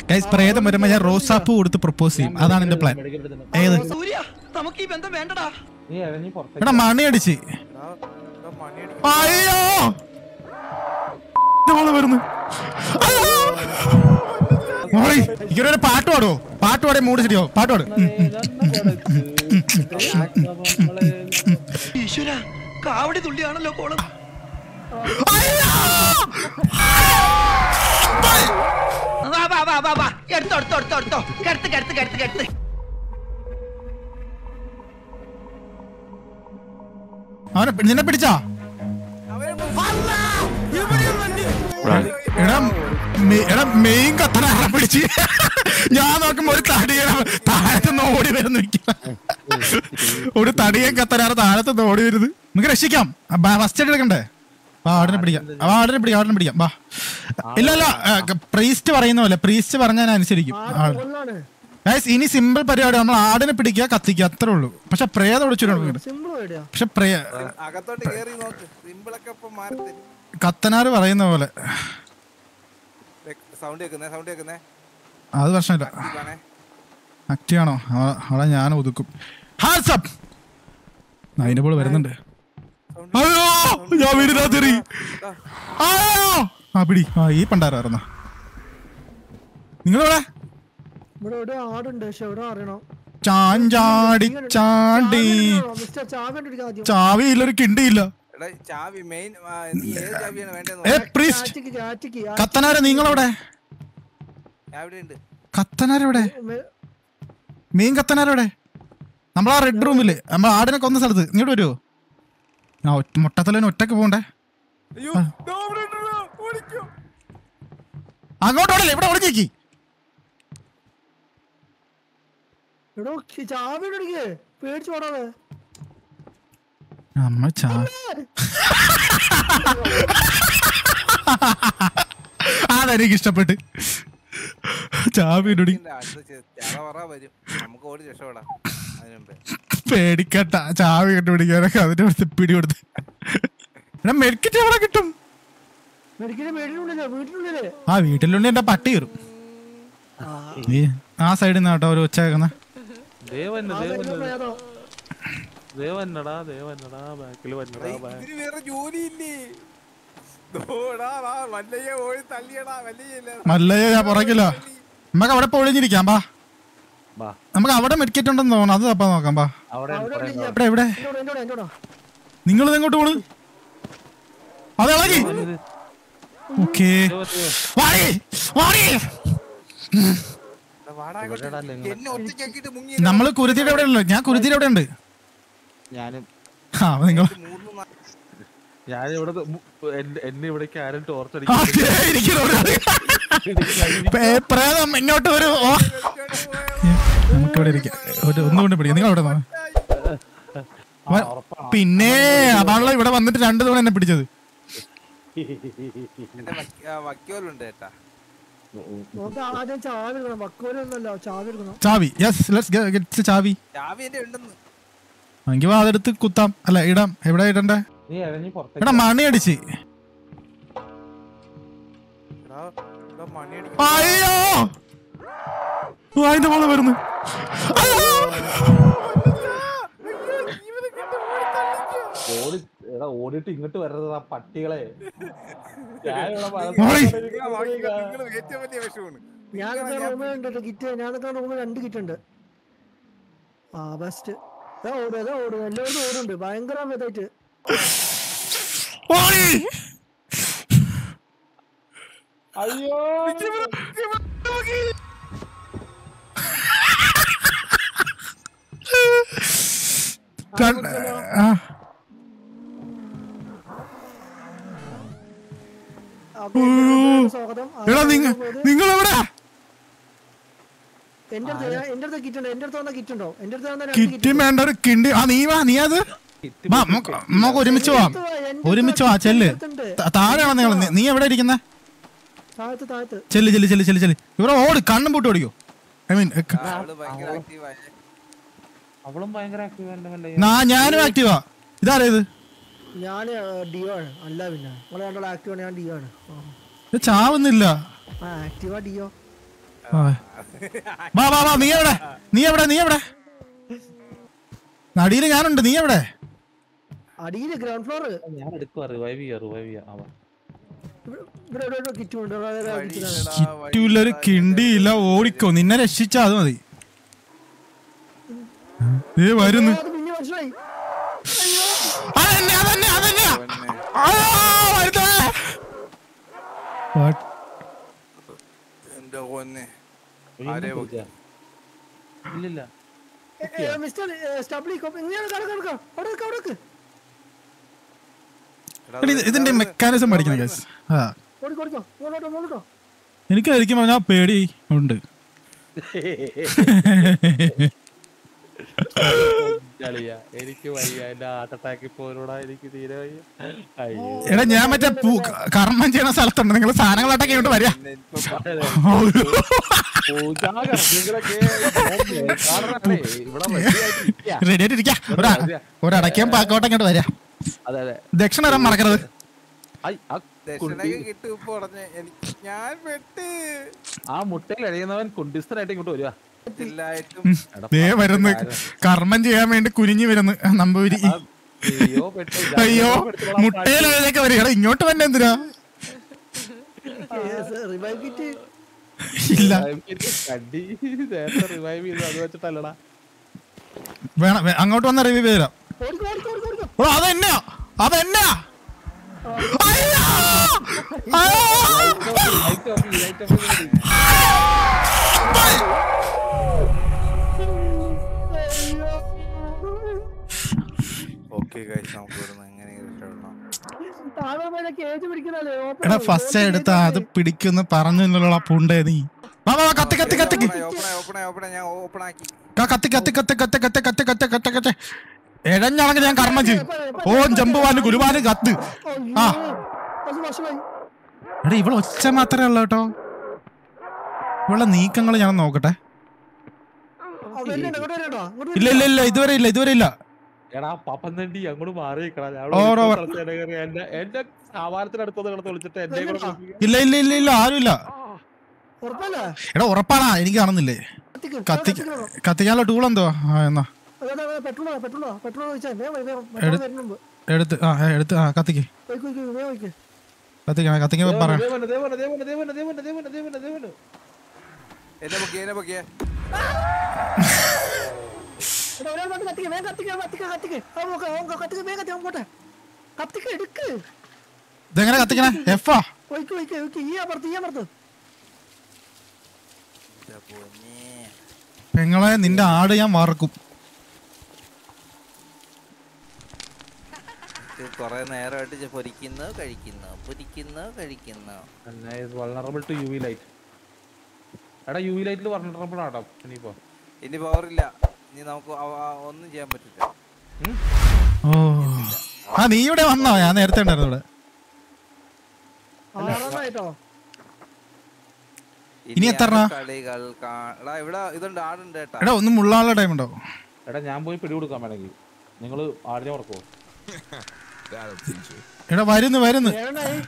Guys പ്രേതം വരുമ്പോ ഞാൻ റോസാപ്പൂ കൊടുത്ത് പ്രപ്പോസ് ചെയ്യും അതാണ് എന്റെ പ്ലാൻ ഏത് സൂര്യ നമുക്ക് ഈ ബന്ധം വേണ്ടടാ നീ ഇറങ്ങി പുറത്തേക്ക് എടാ മണി അടിച്ച് അയ്യോ ഇതവള് വരുന്നു അയ്യോ. മോളെ, ഇങ്ങനൊരു പാട്ട് പാടുവോ പാട്ട് പാടിയ മൂട് ശരിയോ പാട്ട് പാട് ഉം, ഉം. ഈശ്വര കാവടി തുള്ളിയാണല്ലോ കോളം അയ്യോ. വാ വാ വാ വാ വാ എടുത്തോ എടുത്തോ എടുത്തോ എടുത്തോ കടുത്ത് കടുത്ത് കടുത്ത് കടുത്ത് അവനെ പി- നിന്നെ പിടിച്ചാ എടാ മെ- എടാ മെയിൻ കത്തനാരെ പിടിച്ച് ഞാൻ നോക്കുമ്പോ ഒരു തടിയൻ താഴത്ത് നിന്ന് ഓടി വരുന്നു ഒരു തടിയൻ കത്തനാറ് താഴത്ത് നിന്ന് ഓടി വരുന്നത് നമുക്ക് രക്ഷിക്കാം ഫസ്റ്റ് എയ്ഡ് എടുക്കണ്ടേ വാ ആടിനെ പിടിക്കാം വാ ആടിനെ പിടിക്കാം ആടിനെ പിടിക്കാം വാ ഇല്ല ഇല്ല പ്രീസ്റ്റ് പറയുന്ന പോലെ പ്രീസ്റ്റ് പറഞ്ഞാൽ ഞാൻ അനുസരിക്കും ആട്. Guys, ഇനി സിമ്പിൾ പരിപാടി നമ്മൾ ആടിനെ പിടിക്കുക കത്തിക്കുക അത്രേ ഉള്ളൂ പക്ഷെ പ്രേതം ഒളിച്ചിട്ടുണ്ട് സിമ്പിൾ ഐഡിയ പക്ഷെ പ്രേ അകത്തോട്ട് കേറി നോക്ക് സിമ്പിളൊക്കെ ഇപ്പൊ മാറി തരും കത്തനാര് പറയുന്ന പോലെ സൗണ്ട് കേക്കുന്നേ സൗണ്ട് കേക്കുന്നേ അത് പ്രശ്നമില്ല ഇതാണേ ആക്റ്റീവ് ആണോ ആ- അവിടെ ഞാൻ ഒതുക്കും ഹാൻഡ്സ് അപ്പ് അതിന്റെ പോലെ വരുന്നുണ്ട് അയ്യോ ഞാൻ വീടിനകത്തെറി അയ്യോ ആ പിടി ആ ഈ പണ്ടാരായിരുന്ന നിങ്ങളെവിടെ ഇവിടെ എവിടെ ആടുണ്ട് പക്ഷെ എവിടെ അറിയണം ചാഞ്ചാടി ചാണ്ടി മിസ്റ്റർ ചാവി കണ്ടിരിക്കാം ആദ്യം ചാവിയില്ലൊരു കിണ്ടിയില്ല എടാ ചാവി മെയിൻ നീ ഏത് ചാവിയാണ് വേണ്ടതെന്ന് ഏ പറ. പ്രീസ്റ്റ് ചാറ്റിക്ക് ചാറ്റിക്ക് കത്തനാര നിങ്ങളെവിടെ ഞാൻ ഇവിടെ ഉണ്ട് കത്തനാരെവിടെ മീൻ കത്തനാരെവിടെ നമ്മളാ റെഡ് റൂമില് നമ്മൾ ആടിനെ കൊന്ന സ്ഥലത്ത് ഇങ്ങോട്ട് വരുമോ ആ ഒറ്റ മുട്ടത്തലേന് ഒറ്റക്ക് പോണ്ടേ അയ്യോ ദോ ഇവിടെ ഉണ്ടെടാ, ഓടിക്കോ. അങ്ങോട്ട് ഓടല്ലേ ഇവിടെ ഓടിച്ചേക്ക് എടോ ചാവി കണ്ടിരിക്കേ പേടിച്ചു പോടാതെ നമ്മ ചാ അതെനിക്ക് ഇഷ്ടപ്പെട്ട് ചാവിനോടി ഇതിന്റെ അടുത്ത് ചെ- ചറ പറ വരും നമുക്ക് ഓടി രക്ഷപ്പെടാം അതിന് മുമ്പേ പേടിക്കട്ട ചാവി കണ്ടുപിടിക്കാനൊക്കെ അതിന്റെ അടുത്ത് പിടി കൊടുത്ത് എടാ മെഡിക്കറ്റ് എവിടെ കിട്ടും മെഡിക്കല് വീടിനുള്ളില് വീട്ടിനുള്ളില് ആ വീട്ടിലുണ്ട് എന്റെ പട്ടി കയറും നീ ആ സൈഡിൽ നിന്ന് കേട്ടോ ഒരു ഉച്ച കേൾക്കുന്ന ദേവന്നെ ആ സൈഡിലുള്ള ദേവന്നെ പ്രേതം. ദേവന്നടാ ദേവന്നടാ ബാക്കിൽ വന്നടാ ബാ- ഇതിന് വേറെ ജോലിയില്ലേ ദോടാ വാ വല്ലയ്യ ഓടി തള്ളിയടാ വല്ലയ്യല്ല മല്ലയ്യ ഞാൻ പുറകില്ല നമുക്ക് അവിടെ പൊളിഞ്ഞിരിക്കാം ബാ ബാ നമുക്ക് അവിടെ മെഡിക്കറ്റ് ഉണ്ടെന്ന് തോന്നുന്നു അത് തപ്പാ നോക്കാം ബാ അവിടെ അവിടെ ഇവിടെ ഇല്ല. എവിടെ എവിടെ എന്റെ കൂടെ, എന്റെ കൂടെ, എന്റെ കൂടെ. നിങ്ങൾ എങ്ങോട്ട് പോണ് അത് ഇളകി ഓക്കേ വാടി വാടി വാടാ ഇവിടെടാ ലിംഗം. എന്നെ ഒറ്റയ്ക്കാക്കിട്ട് മുങ്ങി നമ്മള് കുരുതിയുടെ എവിടെ ഉള്ളു ഞാൻ കുരുതിയുടെ എവിടെ ഉണ്ട് ഞാനും ആ നിങ്ങൾ മൂന്ന് നാ- ഞാൻ ഇവിടെ എന്നെ ഇവിടേക്ക് ആരും ടോർച്ച് ആ, ദേ ഇരിക്കുന്നു അവിടെ. പേ- പ്രേതം ഇങ്ങോട്ട് വരൂ ഓ. നമുക്ക് ഇവിടെ ഇരിക്കാം ഒരു ഒന്നുകൊണ്ട് പിടിക്കാം നിങ്ങൾ അവിടെ നിന്നോ. വ- പിന്നെ അതാണല്ലോ ഇവിടെ വന്നിട്ട് രണ്ടു തവണ എന്നെ പിടിച്ചത് എന്റെ വക്ക- ആ, വക്കോലുണ്ട് ചേട്ടാ നമുക്ക് ആദ്യം ചാവി എടുക്കണം വക്കോലൊന്നല്ല ചാവി എടുക്കണം ചാവി യെസ് ലെറ്റ്സ് ഗെറ്റ് ചാവി ചാവി എന്റെ ഉണ്ടെന്ന് എങ്കിൽ വാ അതെടുത്ത് കുത്താം അല്ല ഇടാം എവിടെ ഇടണ്ടേ നീ ഇറങ്ങി പുറത്തേക്ക് എടാ മണി അടിച്ച് എടാ എടാ മണി അടിക്കും അയ്യോ ഓ, അതിന്റെ മോളെ വരുന്നു അയ്യോ. ഓടി എടാ ഓടിയിട്ട് ഇങ്ങോട്ട് വരരുത് ആ പട്ടികളെ ഞാനിവിടെ മോളെ. നിങ്ങൾ ഏറ്റവും വലിയ വിഷമാണ് ഞാൻ നിൽക്കുന്ന റൂമിലുണ്ട് കിറ്റ് ഞാൻ നിൽക്കുന്ന റൂമിൽ രണ്ട് കിറ്റ് ഉണ്ട് ആ ബെസ്റ്റ് ഇതാ ഓടും ഇതാ ഓടും എല്ലാവരും ഓടുന്നുണ്ട് ഭയങ്കര ഇതായിട്ട് ഓടി. അയ്യോ രണ്ട്- ആ, ഓക്കേ, എല്ലാവർക്കും സ്വാഗതം എടാ നിങ്ങ നിങ്ങൾ എവിടെ എന്റെ അടുത്ത് ഞാൻ- എന്റെ അടുത്ത് കിറ്റ് ഉണ്ട് എന്റെ അടുത്ത് വന്ന കിറ്റ് ഉണ്ടോ എന്റെ അടുത്ത് വന്ന രണ്ട് കിറ്റ് കിറ്റും വേണ്ട ഒരു കിണ്ടി ആ നീ വാ നീ അത് വാ നമുക്ക് നമുക്ക് ഒരുമിച്ച് പോവാം ഒരുമിച്ച് വാ ചെല്ല് ത- താഴെയാണോ നിങ്ങൾ നീ- നീ എവിടെ ഇരിക്കുന്നേ താഴത്ത് താഴത്ത് ചെല്ല് ചെല്ല് ചെല്ല് ചെല്ല് ചെല്ല് ഇവിടെ ഓട് കണ്ണും പൂട്ടി ഓടിക്കോ ഐ മീൻ അവള് ഭയങ്കര ആക്റ്റീവായ അവളും ഭയങ്കര ആക്റ്റീവ് എന്റെ മല്ലേ ഞാനും ആക്റ്റീവാ ഇതാരാ ഇത് ഞാൻ ഡിയോ ആണ് അല്ല പിന്നെ നിങ്ങൾ രണ്ടുള്ള ആക്റ്റീവ് ആണ് ഞാൻ ഡിയോ ആണ് ആ. ഇത് ചാവുന്നില്ല ആ ആക്റ്റീവാ ഡിയോ ആ. വാ വാ വാ നീ എവിടെ നീ എവിടെ നീ എവിടെ നടിയില് ഞാനുണ്ട് നീ എവിടെ അടിയില് ഗ്രൗണ്ട് ഫ്ലോർ ഞാൻ എടുക്കുക റിവൈവ് ചെയ്യാം റിവൈവ് ചെയ്യാം അവൻ ഇവിടെ ഇവിടെ ഇവിടെ കിറ്റ് ഉണ്ട് ഇവിടെ ഇവിടെ വഴി കിറ്റ് ഇല്ലടാ, വഴി കിറ്റൂലൊരു കിണ്ടിയില്ല ഓടിക്കോ നിന്നെ രക്ഷിച്ചാ അത് മതി ഏ വരുന്നു അത് പിന്നെ മനസ്സിലായി അതന്നെ അതന്നെ അതന്നെ പൊന്നെ. ആ, വരുന്നേ. What? എന്റെ പൊന്നെ വീണ്ടും ആരെ ചോദിച്ചാ? ഇല്ലില്ല മിസ്റ്റർ സ്റ്റബ്ലി ഇങ്ങനെ കടക്ക കടക്ക അവിടെ നിൽക്ക്, അവിടെ നിൽക്ക്. എടാ, എടി, ഇത് ഇതിന്റെ മെക്കാനിസം പഠിക്കണം ഗൈസ് ആ ഓടിക്കോ ഓടിക്കോ മുകളിലോട്ടോ മുകളിലോട്ടോ എനിക്ക് ശരിക്കും പറഞ്ഞാൽ പേടി ഉണ്ട് കളിയാ എനിക്ക് വയ്യ എന്റെ ഹാർട്ട് അറ്റാക്ക് പോലൂടാ എനിക്ക് തീരെ വയ്യ അയ്യോ എടാ ഞാൻ മറ്റേ പൂ- കർമ്മം ചെയ്യണ സ്ഥലത്തുണ്ട് നിങ്ങൾ സാധനങ്ങളൊക്കെ ഇങ്ങോട്ട് വരിക പിന്നെ ഇപ്പൊ പൂജാകർ, നിങ്ങളൊക്കെ കാണണേ, ഇവിടെ ready ആയിട്ടിരിക്കാ. റെഡി ആയിട്ട് ഇരിക്കാ ഒരാ ഒരടയ്ക്കാൻ പാക്കോട്ടെ ഇങ്ങോട്ട് വരിക അതെ അതെ ദക്ഷിണ വരാൻ മറക്കരുത് ഐ, ആ കുണ്ടി ദക്ഷിണക്ക് കിട്ടും ഇപ്പൊ ഉടനെ എനിക്ക് ഞാൻ പെട്ട് ആ മുട്ടയിൽ എഴുതുന്നവൻ കുണ്ടിസ്ഥനായിട്ട് ഇങ്ങോട്ട് വരിക ഇതില്ലായിട്ടും ദേ വരുന്നു കർമ്മം ചെയ്യാൻ വേണ്ടി കുനിഞ്ഞു വരുന്നു നമ്പൂരി അയ്യോ പെട്ടു അയ്യോ മുട്ടയിലൊക്കെ വരിക എടാ, ഇങ്ങോട്ട് വന്നെ എന്തിനാ റിവൈവ് കിറ്റ് ഇല്ല കണ്ടി നേരത്തെ റിവൈവ് ചെയ്തു അത് വെച്ചിട്ടല്ലടാ വേണം വേ- അങ്ങോട്ട് വന്ന റിവ്യൂ തരാം ഓടിക്കോ ഓടിക്കോ ഓടിക്കോ ഓടിക്കോ ഓ അതെന്നാ അതെന്നാ അയ്യോ! അയ്യോ! ലൈറ്റ് ഓഫ് ചെയ്യ്, ലൈറ്റ് ഓഫ് ചെയ്യ്. ഓക്കെ കഴിച്ച് നമുക്ക് ഇവിടുന്ന് എങ്ങനെ രക്ഷപ്പെടണം താഴെ പോയ കേജ് പിടിക്കുന്നല്ലേ എടാ ഫസ്റ്റ് എടുത്ത അത് പിടിക്കുന്ന പറഞ്ഞല്ലോ പൂണ്ടേ നീ വാ വാ വാ, കത്തി കത്തി കത്തിക്ക് ഓപ്പണായി ഓപ്പണായി ഓപ്പണായി ഞാൻ ഓപ്പൺ ആക്കി ക- കത്തി കത്തി കത്തി കത്തി കത്തി കത്തി കത്തി കത്തി കത്തി എഴഞ്ഞാണെങ്കിൽ ഞാൻ കർമ്മം ചെയ്യും ഓൻ ജമ്പുവാന് ഗുരുവാന് കത്ത് ആ. അത് മോശമായി എടാ ഇവിടെ ഒച്ച മാത്രമേ ഉള്ളൂ കേട്ടോ ഇവിടെ നീക്കങ്ങൾ ഞാൻ നോക്കട്ടെ അവിടെ വരുന്നുണ്ട്, ഇങ്ങോട്ട് വരുന്നുണ്ടോ? ഇങ്ങോട്ട് ഇല്ല ഇല്ല ഇല്ല ഇതുവരെ ഇല്ല ഇതുവരെ ഇല്ല എടാ പപ്പൻ തണ്ടി അങ്ങോട്ട് മാറി നിക്കടാ. ഞാൻ ഓ, അവിടെ ഓ, ഒരു സ്ഥലത്ത് ഇടയിൽ കയറി എന്റെ എന്റെ സ്ഥാപനത്തിനടുത്ത് കിടന്ന് വിളിച്ചിട്ട് എന്നെ കൂടെ വിളിപ്പിക്കുക. ഇല്ല ഇല്ല ഇല്ല ഇല്ല ആരുമില്ല ഉറപ്പല്ലേ എടാ ഉറപ്പാണാ എനിക്ക് കാണുന്നില്ലേ കത്തിക്ക് കത്തി കത്തിക്കണം. കത്തിക്കാനുള്ള ടൂൾ എന്തോ ആ എന്നാ അതെ, അതെ, അതെ, പെട്രോളോ പെട്രോളോ പെട്രോൾ ഒഴിച്ചാൽ വേഗം വഴി, വേഗം പെട്രോൾ വരുന്നുണ്ട് എടുത്ത് ആ ഏ, എടുത്ത് ആ കത്തിക്ക് ഒഴിക്ക്, ഒഴിക്ക്, വേഗം ഒഴിക്ക്. കത്തിക്കണം കത്തിക്കുമ്പോ ദേ പറയാം വന്നു, ദേ വന്നു, ദേ വന്നു, ദേ വന്നു, ദേ വന്നു, ദേ വന്നു, ദേ വന്നു, ദേ വന്നു. എന്നെ പൊക്കിയ എന്നെ പൊക്കിയ എടാ, ഒരാൾ വന്ന് കത്തിക്ക്, വേഗം കത്തിക്ക്, കത്തിക്ക്, കത്തിക്ക്. അവൻ നോക്ക്, അവൻ കത്തിക്ക്, വേഗം കത്തി, അവൻ പോട്ടെ. കത്തിക്ക്, എടുക്ക്. ഇതെങ്ങനെ കത്തിക്കണേ എഫാ ഒഴിക്ക്, ഒഴിക്ക്, ഒഴിക്ക്. ഈ അപ്പുറത്ത്, ഈ അപ്പുറത്ത്. പെങ്ങളെ നിന്റെ ആട് ഞാൻ വറക്കും കൊറേ നേരമായിട്ട് ഇത് പൊരിക്കുന്നു കഴിക്കുന്നു പൊരിക്കുന്നു കഴിക്കുന്നു And is vulnerable to UV light. എടാ യു വി ലൈറ്റിൽ vulnerable ആട്ടോ ഇനിയിപ്പോ ഇനി പവറില്ല ഇനി നമുക്ക് അവ- ആ ഒന്നും ചെയ്യാൻ പറ്റില്ല ഓ ആ നീ ഇവിടെ വന്നോ ഞാൻ നേരത്തെ ഉണ്ടായിരുന്നു ഇവിടെ ആറാമായിട്ടോ. ഇനി എത്രണ്ണാ? ആണ് കളികൾ കാ- എടാ ഇവിടെ ഇതുണ്ട് ആടുണ്ട് കേട്ടാ എടാ ഒന്ന് മുള്ളാനുള്ള ടൈം ഉണ്ടോ എടാ ഞാൻ പോയി പിടി കൊടുക്കാൻ വേണമെങ്കിൽ നിങ്ങൾ ആടിനെ ഉറക്കോ എടാ വരുന്നു വരുന്നു ഏഴെണ്ണായി.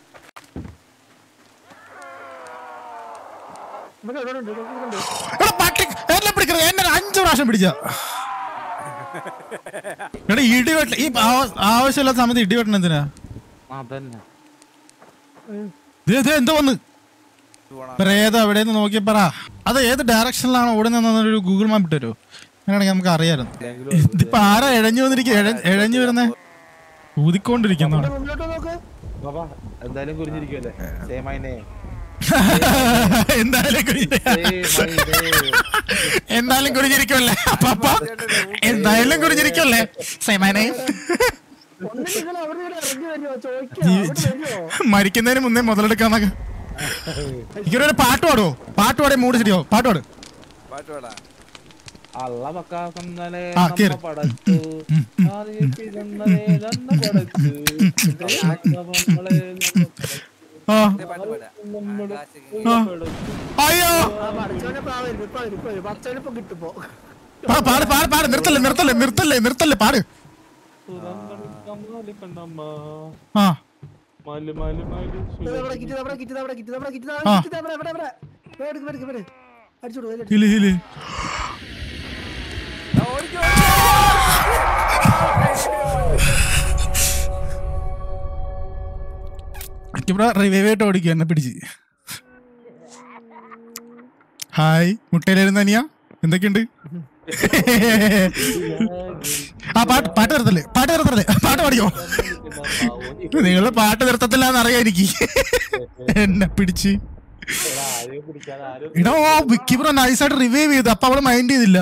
ഇവിടെ ഇവിടെ ഉണ്ട്, ഇവിടെ ഉണ്ട്. എടാ പട്ടി എന്നെ പിടിക്കരുത് എന്നെ അഞ്ചു പ്രാവശ്യം പിടിച്ച എടാ ഇടി വെട്ട ഈ ആവ- ആവശ്യമില്ലാത്ത സമയത്ത് ഇടി വെട്ടണം എന്തിനാ അതന്നെ ദേ, ദേ, എന്തോ വന്ന് പോണം. പ്രേതം എവിടെയെന്ന് നോക്കി പറ അത് ഏത് ഡയറക്ഷനിലാണ് ഓടുന്നതെന്നൊരു ഗൂഗിൾ മാപ്പ് ഇട്ട് തരുമോ അങ്ങനെയാണെങ്കിൽ നമുക്ക് അറിയാമായിരുന്നു ഇതിപ്പോ ആരാ എഴഞ്ഞു വന്നിരിക്കുക എഴഞ്ഞു വരുന്നേ ഊതിക്കൊണ്ടിരിക്കുന്നതാണ് ഇവിടെ മുന്നിലോട്ട് നോക്ക്. ബാബാ എന്തായാലും കുരിഞ്ഞിരിക്കുമല്ലേ Say my name. എന്തായാലും കുഞ്ഞി- Say my name. എന്തായാലും കുടിഞ്ഞിരിക്കുമല്ലേ പപ്പ എന്തായാലും കുടിഞ്ഞിരിക്കുമല്ലേ സേമാനെ ഒന്ന് നിങ്ങൾ അവിടെ ഇവിടെ ഇറങ്ങി വരുമോ ചോദിക്കാം അവിടെ വരുമോ മരിക്കുന്നതിന് മുന്നേ മുതലെടുക്കാന്നൊക്കെ എനിക്കൊരു പാട്ട് പാടുവോ പാട്ട് പാടിയ മൂട് ശരിയോ പാട്ട് പാട് പാട്ട് പാടാ അള്ള മക്കാക്കുന്നലെ ആ, നമ്മ കേറ്. പടച്ചു ആദിപ്പിക്കുന്നലെ നമ്മ പടച്ചു നമ്മളെ ആ ഇതേ പാട്ട് പാടാ നമ്മുടെ ആ. അയ്യോ ആ പഠിച്ചവനെ ഇപ്പൊ വരും ഇപ്പൊ വരും ഇപ്പൊ വരും പഠിച്ചവനെ ഇപ്പൊ കിട്ടുമ്പോ പാ, പാട് പാട് പാട് നിർത്തല്ലേ നിർത്തല്ലേ നിർത്തല്ലേ നിർത്തല്ലേ പാട് കണ്ടമ്മ ആ മാല് മാല് മാല് ഇത് അവിടെ കിറ്റ് അവിടെ കിറ്റ് അവിടെ കിറ്റ് അവിടെ കിറ്റ് ആ. കിറ്റ് അവിടെ ഇവിടെ ഇവിടെ എടുക്ക് എടുക്ക് എടുക്ക് അടിച്ചോളൂ അതിൽ ഹില് ഹില് ഇവിടെ റിവൈവ് ആയിട്ട് ഓടിക്കുക എന്നെ പിടിച്ച് ഹായ് മുട്ടയിലായിരുന്നു അനിയ എന്തൊക്കെയുണ്ട് ആ പാട്ട് പാട്ട് നിർത്തല്ലേ പാട്ട് നിർത്തല്ലേ പാട്ട് പാടിയോ നിങ്ങൾ പാട്ട് നിർത്തത്തില്ല എന്നറിയാം എനിക്ക് എന്നെ പിടിച്ച് ഇടോ വിക്കി ബ്രോ നൈസായിട്ട് റിവൈവ് ചെയ്തു അപ്പൊ അവള് മൈൻഡ് ചെയ്തില്ല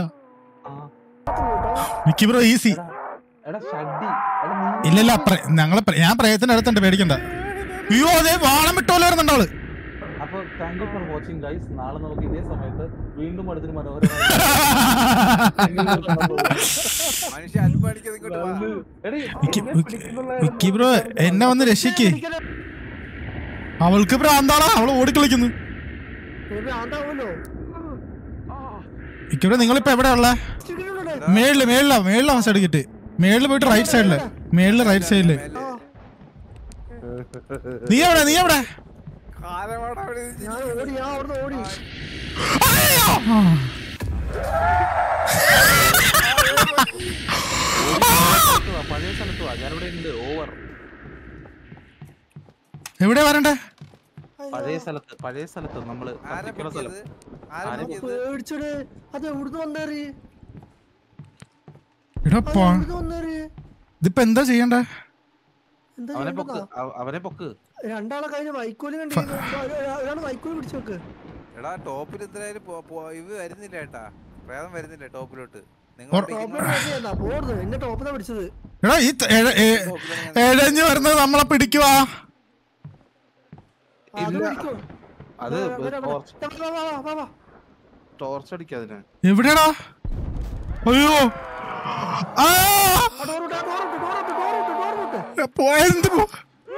വിക്കി ബ്രോ ഈസി എടാ ഷഡ്ഡി എടാ നീ ഇല്ലല്ല പ്ര- ഞങ്ങളെ പ്ര- ഞാൻ പ്രയത്തിന് അടുത്തുണ്ട് പേടിക്കണ്ട അയ്യോ അതെ വാളം വിട്ടോലെ വരുന്നുണ്ട് അവള് അപ്പൊ thank you for watching guys നാളെ നമുക്ക് ഇതേ സമയത്ത് വീണ്ടും അടുത്തൊരു മനോഹരമായ മനുഷ്യ അൽപ്പാടിക്കത് ഇങ്ങോട്ട് വാ എടീ, വിക്കി- എന്നെ വിക്കി- പിടിക്കുന്നുള്ള വിക്കി ബ്രോ എന്നെ വന്ന് രക്ഷിക്ക് അവൾക്ക് ഭ്രാന്താളാ അവള് ഓടിക്കളിക്കുന്നു ആണ്ടാവുമല്ലോ വിക്കി ബ്രോ നിങ്ങളിപ്പോ എവിടെ ഉള്ള മേളില് മേളിലാ മേളിലാ സൈഡ് കിട്ട് മേളില് പോയിട്ട് റൈറ്റ് സൈഡില് മേളില് റൈറ്റ് സൈഡില് നീ എവിടെ നീ എവിടെ കാലമാടാ അവിടെ ഇരുന്ന് ഞാൻ ഓടി ഞാൻ അവിടുന്ന് ഓടി അയ്യോ! സ്ഥലത്ത് വാ, പഴയ സ്ഥലത്ത് വാ ഞാനിവിടെ ഉണ്ട് ഓവർ എവിടെ വരണ്ടേ പഴയ സ്ഥലത്ത് പഴയ സ്ഥലത്ത് നമ്മള് ആരാ കത്തിക്കണ സ്ഥലം പിടിച്ചത്? ആരാ ആരാ പിടിച്ചത്? പേടിച്ചത് അത് എവിടുന്ന് വന്നേറി എടാ അത് പോ എവിടുന്ന് വന്നേറി ഇതിപ്പോ എന്താ ചെയ്യണ്ടേ എന്താ അവനെ പൊക്ക് ചെയ്യണ്ടെന്നാ? അവ- അവനെ പൊക്ക് രണ്ടാളെ കഴിഞ്ഞ് വൈക്കോല് കണ്ടിരുന്നു ഒരാൾ വൈക്കോല് പിടിച്ചു വെക്ക് എടാ ടോപ്പിൽ എന്തായാലും പോ- പോ- ഇവ വരുന്നില്ല ഏട്ടാ പ്രേതം വരുന്നില്ല ടോപ്പിലോട്ട് നിങ്ങൾ ഓർ- പിടിക്കുന്ന- ടോപ്പിലോട്ട് വരുന്നതാ പോടുന്നു എന്നെ ടോപ്പിലാ പിടിച്ചത് എടാ ഈ ത- എഴ- എ- എഴഞ്ഞു വരുന്നത് നമ്മളെ പിടിക്കുവാ ആ, അത് ഇല്ല. പിടിക്കും. അത് ആ, വരാം, വരാം. ടോർച്ച് വാ, വാ, വാ, വാ, വാ. ടോർച്ച് അടിക്കാതിനെ എവിടെടാ അയ്യോ ആ ആ, door വിട്ട്, ആ, door വിട്ട്, door വിട്ട്, door വിട്ട്, door വിട്ട്. പോയത് പോ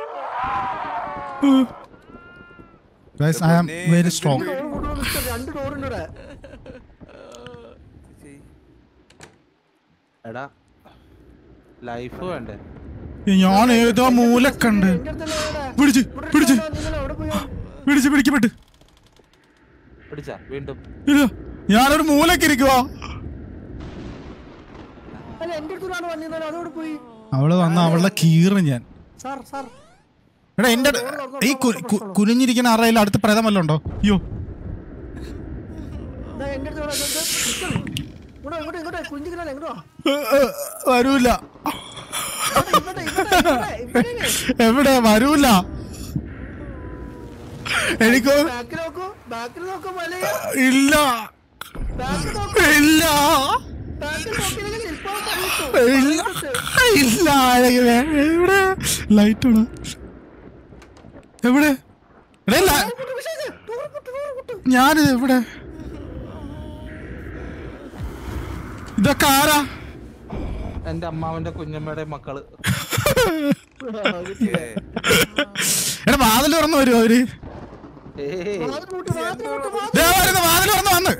guys I am very strong door കൊണ്ടുവന്ന് നിൽക്കാം. രണ്ട് ഡോറുണ്ട് ഇവിടെ ചെയ്യ്. എടാ ലൈഫ് വേണ്ടേ ഞാൻ ഏതോ മൂലക്കണ്ട് എന്റെ അടുത്തല്ലേ ഇവിടെ. പിടിച്ച് ഇവിടെ പിടിച്ച് ഇരിക്കാനോ? നിങ്ങൾ എവിടെ പോയാ പിടിച്ച് പിടിക്കപ്പെട്ട് പിടിച്ചാ വീണ്ടും ഇല്ല ഞാനൊരു മൂലക്ക് ഇരിക്കുവാ അല്ല എന്റെ അടുത്താണ് വന്നിരുന്നാലും അതോടെ പോയി അവള് വന്ന അവളുടെ കീറ് ഞാൻ സാർ സാർ എടാ എന്റെ ഈ കു- കു- കുനിഞ്ഞിരിക്കുന്ന അറയിൽ അടുത്ത് പ്രേതം വല്ലതും ഉണ്ടോ അയ്യോ ദാ എന്റെ അടുത്ത് ഇവിടെ ഇത് നിൽക്കുന്നു. ഇങ്ങോട്ടോ ഇങ്ങോട്ടോ ഇങ്ങോട്ടോ കുഞ്ഞിക്കണ എങ്ങോട്ടോ ഏ, ഏ, വരൂല ഇവിടെ ഇവിടെ ഇവിടെ ഇവിടെ എവിടെ വരൂല എനിക്ക് ബാക്കിൽ നോക്കൂ ബാക്കിൽ നോക്കൂ മലയ ഇല്ല ബാക്കിൽ നോക്കൂ ഇല്ല ബാക്കിൽ നോക്കിയില്ലെങ്കിൽ ഇപ്പൊ ഇല്ല ഇല്ല ആരെങ്കിലും എവിടെ ലൈറ്റ് ആണ് എവിടെ എടേ, ല- ഞാനിത് എവിടെ ഇതൊക്കെ ആരാ എന്റെ അമ്മാവന്റെ കുഞ്ഞമ്മയുടെ മക്കള് ഏ, എടാ വാതിൽ തുറന്നു വരുമോ അവര് ഏയ് ദേ വരുന്നു വാതിൽ തുറന്നു വന്ന്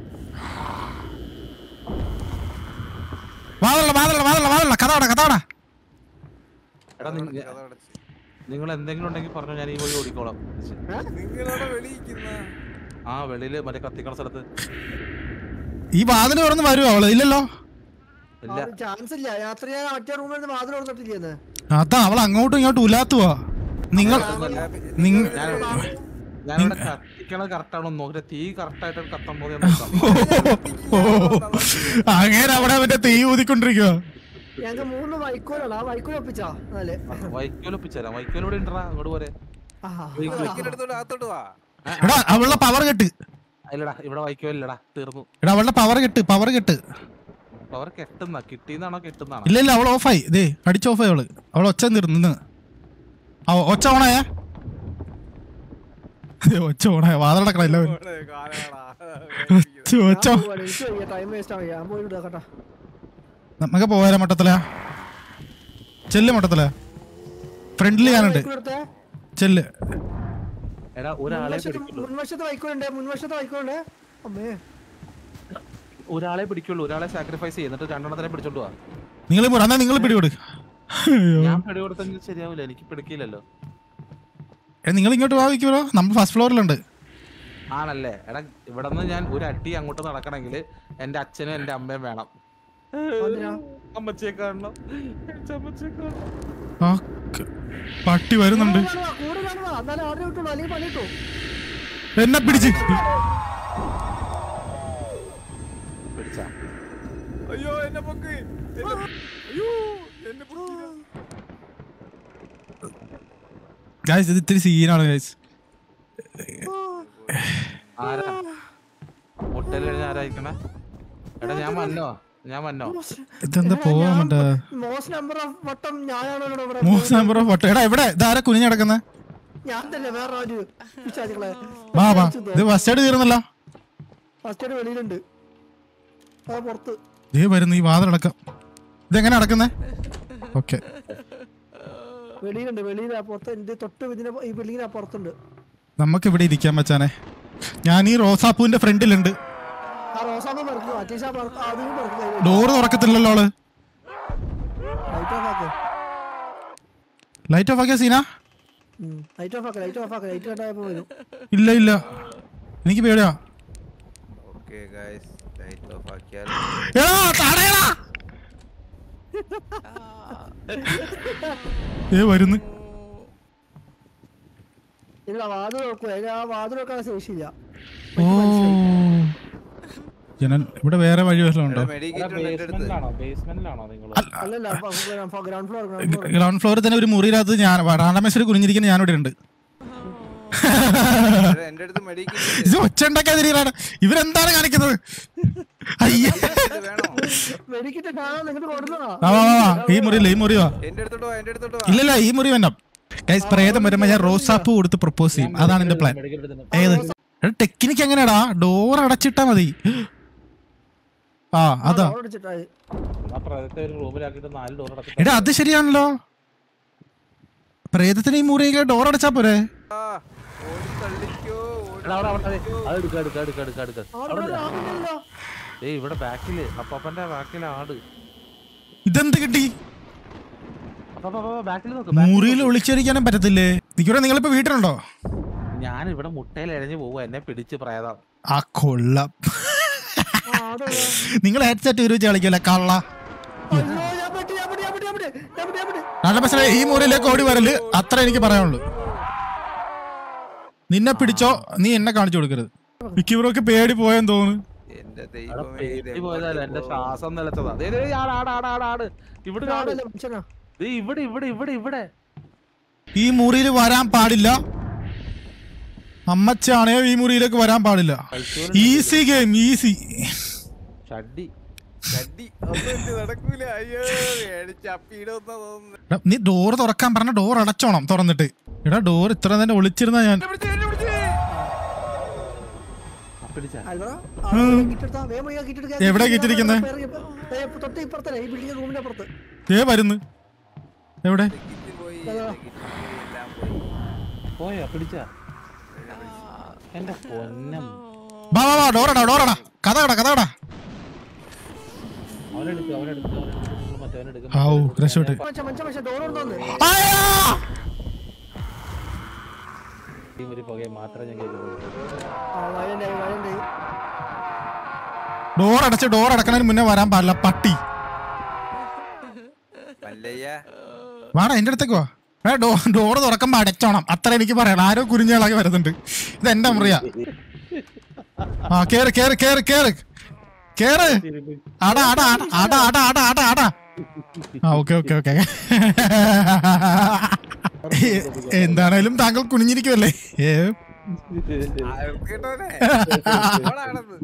വാതിലുള്ള വാതിലുള്ള വാതിലുള്ള വാതിലുള്ള കഥാട കഥാട എടാ നിങ്ങ- കഥ അടച്ച്. നിങ്ങൾ എന്തെങ്കിലും ഉണ്ടെങ്കിൽ പറഞ്ഞു ഞാൻ ഈ വഴി ഓടിക്കോളാം നിങ്ങളവിടെ വെളിയിക്കുന്ന ആ വെളിയില് മറ്റേ കത്തിക്കണ സ്ഥലത്ത് ഈ വാതിൽ തുറന്ന് വരുമോ അവള് ഇല്ലല്ലോ ഇല്ല ചാൻസ് ഇല്ല യാത്ര ചെയ്യാൻ മറ്റേ റൂമിൽ നിന്ന് വാതിൽ തുറന്നിട്ടില്ലെന്ന് അതാ അവൾ അങ്ങോട്ടും ഇങ്ങോട്ടും ഉലാത്തുവാ നിങ്ങൾ നിങ്ങ ഞാനിവിടെ കത്തിക്കണ കറക്റ്റ് ആണോ നോക്കിട്ട് തീ കറക്റ്റ് ആയിട്ട് കത്താൻ പോലെ നോക്കാം ഓ അങ്ങനെ അവിടെ മറ്റേ തീ ഊതിക്കൊണ്ടിരിക്കുക ഞങ്ങൾക്ക് മൂന്ന് വൈക്കോലാണ് ആ വൈക്കോൽ ഒപ്പിച്ചാ അല്ലേ വൈക്കോലൊപ്പിച്ചരാം വൈക്കോലോടെ ഉണ്ടടാ അങ്ങോട്ട് പോരെ എടുത്തോട്ട് അകത്തോട്ട് വാ എടാ അവളുടെ പവർ കെട്ട് ഇല്ലടാ ഇവിടെ വൈക്കോലില്ലടാ തീർന്നു എടാ അവളുടെ പവർ കെട്ട് പവർ കെട്ട് അവർ കെട്ടുന്ന കിട്ടിയെന്നാണോ കെട്ടുന്നാണോ ഇല്ല ഇല്ല അവൾ ഓഫായി ദേ അടിച്ച് ഓഫായി അവള് അവൾ ഒച്ച നിർന്ന് ആ ഒച്ച ഓണായ ഒച്ച ഓണായ വാതിലടക്കണല്ലോ അവൻ. ഇവിടെ കാലമാടാ. ഒച്ച ഒച്ച എനിക്ക് ടൈം വേസ്റ്റ് ആവും ഞാൻ പോയി വിടാ കേട്ടാ നമുക്ക് പോയാലോ മട്ടത്തല ചെല്ല് മട്ടത്തല ഫ്രണ്ടിൽ ഞാനുണ്ട് വൈക്കോൽ എടുത്തേ ചെല്ല് എടാ ഒരാളെ മുൻവശത്ത് പിടിക്കുള്ളൂ മുൻവശത്ത് വൈക്കോലുണ്ട് മുൻവശത്ത് വൈക്കോലുണ്ട് അമ്മേ ഒരാളെ പിടിക്കുള്ളൂ ഒരാളെ സാക്രിഫൈസ് ചെയ്യും എന്നിട്ട് രണ്ടെണ്ണത്തിനെ പിടിച്ചോണ്ട് പോവാ നിങ്ങൾ എന്നാ നിങ്ങൾ പിടികൊടു ഞാൻ പിടി കൊടുത്തെങ്കിൽ ശരിയാവില്ല എനിക്ക് പിടിക്കില്ലല്ലോ നിങ്ങൾ ഇങ്ങോട്ട് വാ വയ്ക്കുമല്ലോ നമ്മൾ ഫസ്റ്റ് ഫ്ലോറിലുണ്ട് ആണല്ലേ എടാ ഇവിടെ നിന്ന് ഞാൻ ഒരു അടി അങ്ങോട്ട് നടക്കണമെങ്കിൽ എന്റെ അച്ഛനും എന്റെ അമ്മയും വേണം എന്തിനാ? അമ്മച്ചിയെ കാണണം അമ്മച്ചിയെ കാണണം ആ ക- പട്ടി വരുന്നുണ്ട് കൂടെ കാണുവാ, കൂടെ കാണുവാ. എന്നാലേ ആദ്യം കിട്ടുള്ളൂ അല്ലെങ്കിൽ പണി കിട്ടും എന്നെ പിടിച്ച് പിടിച്ചാ അയ്യോ എന്നെ പൊക്ക് എന്നെ- അയ്യോ എന്നെ പൊക്കില്ല. ഗായ്സ് ഇത് ഇത്തിരി സീനാണ് ഗായ്സ് ആരാ മുട്ടയിൽ കഴിഞ്ഞ ആരായിക്കണേ എടാ ഞാൻ വന്നോ ഞാൻ വന്നോ ഇതെന്താ പോവാൻ വേണ്ട മോസ്റ്റ് നമ്പർ ഓഫ് വട്ടം ഞാനാണോ ഇവിടെ മൂന്ന് നമ്പർ ഫോട്ടോ എടാ എവിടെ ഇതാരാ കുനിഞ്ഞ് കിടക്കുന്നത് ഞാൻ തന്നെ വേറെ ഒരു പിശാചുക്കളെ വാ വാ ഇത് ഫസ്റ്റ് എയ്ഡ് തീർന്നല്ലോ ഫസ്റ്റ് എയ്ഡ് വെളിയിലുണ്ട് അത് പുറത്ത് ദേ വരുന്നു ഈ വാതിലടക്കം ഇതെങ്ങനെ അടക്കുന്നേ ഓക്കെ വെളിയിലുണ്ട് വെളിയിലാ പുറത്ത് എന്റെ തൊട്ട് ഇതിന് ഈ ബിൽഡിങ്ങിന് പുറത്തുണ്ട് നമുക്ക് ഇവിടെ ഇരിക്കാൻ പറ്റാനെ ഞാൻ ഈ റോസാപ്പൂവിന്റെ ഫ്രണ്ടിലുണ്ട് ആ റോസാമ്മ പറക്കുന്നു അറ്റീഷ അതിനും പറക്കുന്നു ഡോറ് തുറക്കത്തില്ലല്ലോ ആള് ലൈറ്റ് ഓഫ് ആക്ക് ലൈറ്റ് ഓഫ് ആക്കിയ സീന ലൈറ്റ് ഓഫ് ആക്ക് ലൈറ്റ് ഓഫ് ആക്ക് ലൈറ്റ് കണ്ടായപ്പോ വരും ഇല്ല ഇല്ല എനിക്ക് പേടിയാ ഓക്കേ ഗൈസ് ലൈറ്റ് ഓഫ് ആക്കിയാൽ എടാ, തടയടാ. ഏ വരുന്നു ഇല്ല വാതിൽ നോക്കുക അതിന് ആ വാതിൽ നോക്കാൻ ശേഷിയില്ല ഓ ജനൽ ഇവിടെ വേറെ വഴി വല്ലതും ഉണ്ടോ മെഡിക്കേറ്റ് ഉണ്ട് എന്റെ അടുത്ത് ബേസ്മെന്റിലാണോ ബേസ്മെന്റിലാണോ നിങ്ങൾ അല്ലല്ല ground floor ground floor ground ഫ്ലോറിൽ തന്നെ ഒരു മുറിയിനകത്ത് ഞാൻ റാണ്ടമേശ്വരി കുനിഞ്ഞിരിക്കുന്ന ഞാനിവിടെ ഉണ്ട് എടാ, എന്റെ അടുത്ത് മെഡിക്കേറ്റ് ഇത് ഒച്ച ഉണ്ടാക്കാതിരിക്കാണ് ഇവരെന്താണ് കാണിക്കുന്നത് അയ്യേ വേണോ വെടിക്കിട്ട് കാണാൻ നിങ്ങോട്ട് കൊടുക്കണോ വാ വാ വാ, വാ ഈ മുറിയില്ല ഈ മുറി വാ എന്റെ അടുത്തോട്ട് വാ എന്റെ അടുത്തോട്ട് വാ ഇല്ലല്ല ഈ മുറി വേണ്ട ഗൈസ് പ്രേതം വരുമ്പോ ഞാൻ റോസാപ്പൂ കൊടുത്ത് പ്രപ്പോസ് ചെയ്യും അതാണ് എന്റെ പ്ലാൻ ഏത് ടെക്നിക്ക് എങ്ങനെയാടാ ഡോർ അടച്ചിട്ടാ മതി ആ അതാ അടിച്ചിട്ടായി ആ പ്രേതത്തെ ഒരു റൂമിലാക്കിയിട്ട് നാല് ഡോർ അടച്ചിട്ട് എടാ അത് ശരിയാണല്ലോ പ്രേതത്തിന് ഈ മുറിയിലെ ഡോർ അടച്ചാ പോരെ ആ, ഓടി തള്ളിക്കോ ഓടി എടാ, അവിടെ അവിടെ അത് എടുക്ക എടുക്ക എടുക്ക എടുക്ക എടുക്ക അവിടെ ആകുന്നില്ല ഏയ് ഇവിടെ ബാക്കില് അപ്പപ്പന്റെ ബാക്കിലെ ആട് ഇതെന്ത് കിട്ടി ബാക്കിൽ നോക്ക് മുറിയിൽ ഒളിച്ചിരിക്കാനും പറ്റത്തില്ലേ നിൽക്കൂടെ നിങ്ങളിപ്പോ വീട്ടിലുണ്ടോ ഞാൻ ഇവിടെ മുട്ടയിൽ എഴഞ്ഞു പോവുക എന്നെ പിടിച്ച് പ്രേതം ആ കൊള്ളാം ആ അതെ നിങ്ങൾ ഹെഡ്സെറ്റ് ഉപയോഗിച്ച് കളിക്കല്ലേ കള്ള അയ്യോ ഞാൻ പെട്ടി ഞാൻ പെട്ടി ഞാൻ പെട്ടി ഞാൻ പെട്ടി ഞാൻ പെട്ടി ഞാൻ പെട്ടി നല്ല പക്ഷേ ഈ മുറിയിലേക്ക് ഓടി വരല് അത്ര എനിക്ക് പറയാനുള്ളൂ നിന്നെ പിടിച്ചോ നീ എന്നെ കാണിച്ചു കൊടുക്കരുത് മിക്കവരൊക്കെ പേടി പോയെന്ന് തോന്നുന്നു എന്റെ അവിടെ ദൈവമേ ഇത് പേടി പോയതല്ല എന്റെ ശ്വാസം നിലച്ചതാ ദേ, ദേ, ആട് ആട് ആട് ആട് ആട് ഇവിടെ ഒരു ആട് ആടല്ലേ മനുഷ്യനാ ദേ, ഇവിടെ ഇവിടെ ഇവിടെ ഇവിടെ ഈ മുറിയിൽ വരാൻ പാടില്ല അമ്മച്ചാണയോ ഈ മുറിയിലേക്ക് വരാൻ പാടില്ല ഈസി ഗെയിം ഈസി ഷഡ്ഡി കടി ഒന്നും ഇല്ല, നടക്കൂല അയ്യോ മേടിച്ച് അപ്പീടൊന്നാ തോന്നുന്നു എടാ, നീ ഡോർ തുറക്കാൻ പറഞ്ഞ ഡോർ അടച്ചോണം തുറന്നിട്ട് എടാ ഡോർ ഇത്ര തന്നെ ഒളിച്ചിരുന്ന ഞാൻ എന്നെ പിടിച്ച്, എന്നെ പിടിച്ച്. പിടിച്ച അൽവറ കിട്ടെടുത്താ വേഗം പോയി കിട്ടെടുക്കാൻ എവിടാ kit ഇരിക്കുന്നെ? തൊട്ട് ഇപ്പുറത്തല്ലേ ഈ ബിൽഡിംഗ് റൂമിന്റെ അപ്പുറത്ത് ഏ വരുന്നു എവിടെ കിറ്റ് പോയി എന്റെ കിറ്റ് പോയി, എല്ലാം പോയി പോയാ പിടിച്ച എന്റെ പൊന്നം വാ വാ വാ ഡോറടാ ഡോറടാ കഥ കട കഥ കട അവനെടുക്ക് അവനെടുക്ക് അവനെടുക്ക് മറ്റവനെടുക്ക് ഔ രക്ഷപ്പെട്ട് മനുഷ്യ മനുഷ്യ മനുഷ്യ ഡോർ ഉണ്ടോന്ന് ആയാ! ഈ ഒരു പുകയെ മാത്രമേ ഞാൻ കേൾക്കുള്ളൂ ആ വയണ്ടായി വയണ്ടായി ഡോർ അടച്ച് ഡോർ അടക്കണതിന് മുന്നേ വരാൻ പാടില്ല പട്ടി മല്ലയ്യ വാടാ എന്റെ അടുത്തേക്ക് വാ ഏ ഡോ ഡോർ തുറക്കുമ്പോ അടച്ചോണം അത്ര എനിക്ക് പറയണം ആരോ കുരിഞ്ഞാളാക്കി വരുന്നുണ്ട് ഇത് എന്റെ മുറിയാ ആ കേറ് കേറ് കേറ് കേറ് കേറ് അട അട അട അട അട അട അട അട ആ ഓക്കെ ഓക്കെ ഓക്കെ എന്താണേലും താങ്കൾ കുനിഞ്ഞിരിക്കുമല്ലേ ഏ ആ, കേട്ടോനെ ഓളാണെന്ന്.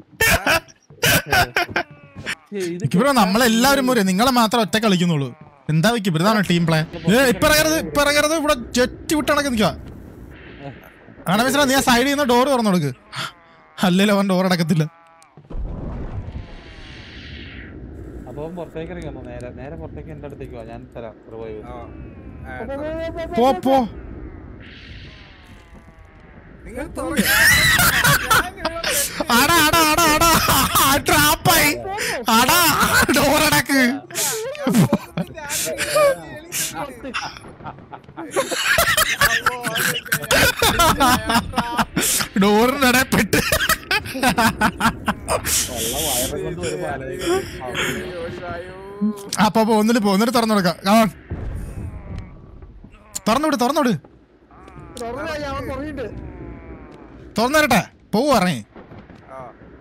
ഇത് ഇവിടെ നമ്മളെല്ലാവരും മുറി നിങ്ങളെ മാത്രം ഒറ്റ കളിക്കുന്നുള്ളൂ എന്താ വെക്കും ഇതാണ് ടീം പ്ലേ ഏ ഇപ്പൊ ഇറങ്ങരുത് ഇപ്പൊ ഇറങ്ങരുത് ഇവിടെ ജെറ്റ് വിട്ട് നടക്ക് നിൽക്കുക ആണമിശ്ര നീ ആ സൈഡിൽ നിന്ന് ഡോർ തുറന്നു കൊടുക്ക് അല്ലല്ലോ അവൻ ഡോർ അടക്കത്തില്ല അപ്പൊ അവൻ പുറത്തേക്ക് ഇറങ്ങി വന്നു നേരെ നേരെ പുറത്തേക്ക് എന്റെ അടുത്തേക്ക് വാ ഞാൻ തരാം റിവൈവ് ആ, ആ, പോ പോ നിങ്ങൾ തുറക്ക്. അടാ അടാ അടാ അടാ ട്രാപ്പായി അടാ ഡോർ അടക്ക് ഡോറിന്റെ ഇടയിൽ പെട്ട് വെള്ള വയറും കൊണ്ട് ഒരു പാലയും ഓടി വായോ അപ്പൊ അപ്പൊ ഒന്നിട്ട് പോ ഒന്നിട്ട് തുറന്നു കൊടുക്കാം കാണാൻ തുറന്നുവിട് തുറന്നുവിട് തുറന്നു അവൻ കുറഞ്ഞിട്ട് തുറന്നു തരട്ടെ പോവു ഇറങ്ങി ആ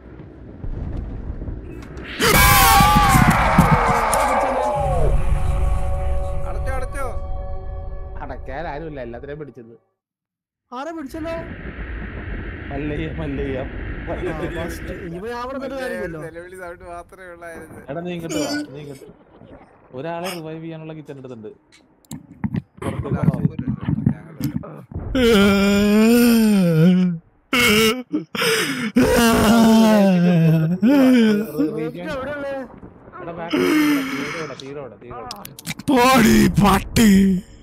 അടച്ചോ അടച്ചോ അടയ്ക്കാൻ ആരുമില്ല എല്ലാത്തിനെയും പിടിച്ചത് ആരെ പിടിച്ചല്ലോ മല്ലയ്യ മല്ലയ്യ ആ, first. ഇനിയിപ്പോ ഞാൻ അവിടെ നിന്നിട്ട് കാര്യമില്ലല്ലോ നിലവിളി സൗണ്ട് മാത്രമേ ഉള്ളായിരുന്നു എടാ നീ ഇങ്ങോട്ട് വാ നീ ഇങ്ങോട്ട് ഒരാളെ റിവൈവ് ചെയ്യാനുള്ള കിച്ചൺ എടുത്തിട്ടുണ്ട് പുറത്തേക്ക് വന്നാ മതി. റോസ്റ്റ് എവിടെയുള്ളേ എടാ back തീരോടെ തീരോടെ തീരോടെ പോടി പട്ടി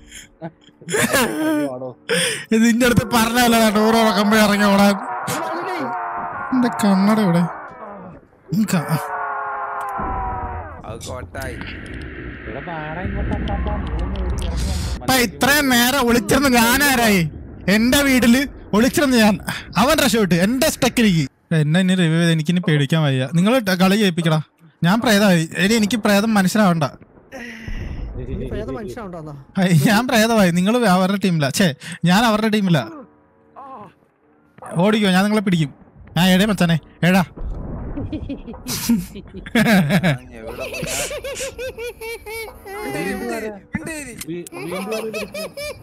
ആടോ ഇത് നിന്റെ അടുത്ത് പറഞ്ഞല്ല ടൂർ ഉറക്കുമ്പോ ഇറങ്ങി ഓടാൻ എന്റെ കണ്ണട ഇവിടെ ഉം ക- അത് കോട്ടായി ഇവിടെ പാടാ ഇങ്ങോട്ട് അപ്പാ മൂന്ന് ഓടി ഇറങ്ങി അപ്പൊ ഇത്രയും നേരം ഒളിച്ചിരുന്ന് ഞാനാരായി എന്റെ വീട്ടില് ഒളിച്ചിരുന്ന് ഞാൻ അവൻ രക്ഷപ്പെട്ട് എന്റെ സ്റ്റക്കിലേക്ക് എന്നെ ഇനി റിവ്യൂ ചെയ്ത് എനിക്കിനി പേടിക്കാൻ വയ്യ നിങ്ങൾ കളി ചെയ്യിപ്പിക്കടാ ഞാൻ പ്രേതമായി എടി എനിക്ക് പ്രേതം മനസ്സിലാവണ്ട പ്രേത മനുഷ്യനുണ്ടോ ഹൈ, ഞാൻ പ്രേതമായി നിങ്ങൾ അവരുടെ ടീമില്ല ഛേ ഞാൻ അവരുടെ ടീമില്ല ഓടിക്കോ ഞാൻ നിങ്ങളെ പിടിക്കും ഞാൻ എടേ മച്ചാനെ എടാ എവിടെ പോയി? മിണ്ടേരി. വീ- വീണ്ടും ആരെയും പിടിച്ചു.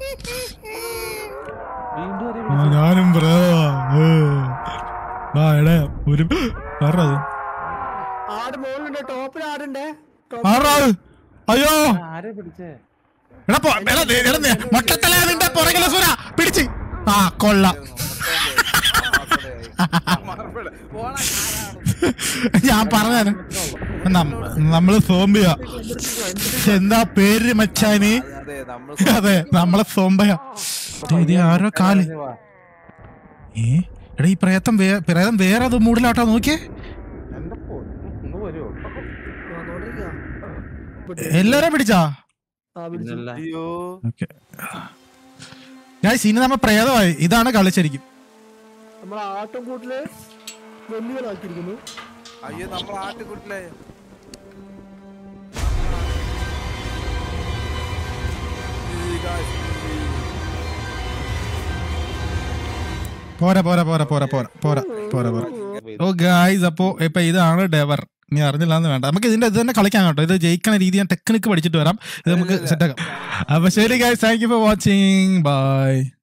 വീണ്ടും ആരെയും ആ, പിടിച്ചു. ഞാനും പ്രേതമാ ഏ. വാ എടേ ഒരു ആരാത് ആട് മുകളിലുണ്ട് ടോപ്പിൽ ആടുണ്ടേ ആരാത് അയ്യോ ആ, ആരെ പിടിച്ചേ എടാ പോ- എടാ, ദേ- എടാ, ദേ, മൊട്ടത്തല നിന്റെ പുറകിലെ സുര പിടിച്ച് ആ കൊള്ളാം മാർബിള്. പോടാ, ഞാനാണ്. ഞാൻ പറഞ്ഞു നമ്മള് സോംബിയാ എന്താ പേര് മച്ചാന് അതെ നമ്മൾ അതെ നമ്മളെ സോംബയാ ദേ, ദേ, ആരോ കാല് വാ. ഏ എടാ ഈ പ്രേതം വേ- പ്രേതം വേറെ അത് മൂടിലാട്ടോ നോക്കിയേ എന്റെ phone. ഒന്ന് വരുവോ എല്ലാരും പിടിച്ചാ ആ പിടിച്ചു പിന്നല്ല. അയ്യോ ഓക്കെ ഞാൻ ഇനി നമ്മ പ്രേതമായി ഇതാണ് കളി ശരിക്കും നമ്മളെ ആട്ടും കൂട്ടില് വെല്ലുകളാക്കിയിരിക്കുന്നു അയ്യോ നമ്മൾ ആട്ടുകുട്ടിലെ പോരാ പോരാ പോരാ പോരാ പോരാ പോരാ പോരാ പോരാ ഓ ഗായ്സ് അപ്പോ ഇപ്പൊ ഇതാണ് ഡെവർ നീ അറിഞ്ഞില്ല എന്ന് വേണ്ട നമുക്ക് ഇതിന്റെ ഇത് തന്നെ കളിക്കാം കേട്ടോ ഇത് ജയിക്കണ രീതി ഞാൻ ടെക്നിക്ക് പഠിച്ചിട്ട് വരാം ഇത് നമുക്ക് സെറ്റ് ആക്കാം അപ്പൊ ശരി guys thank you for watching by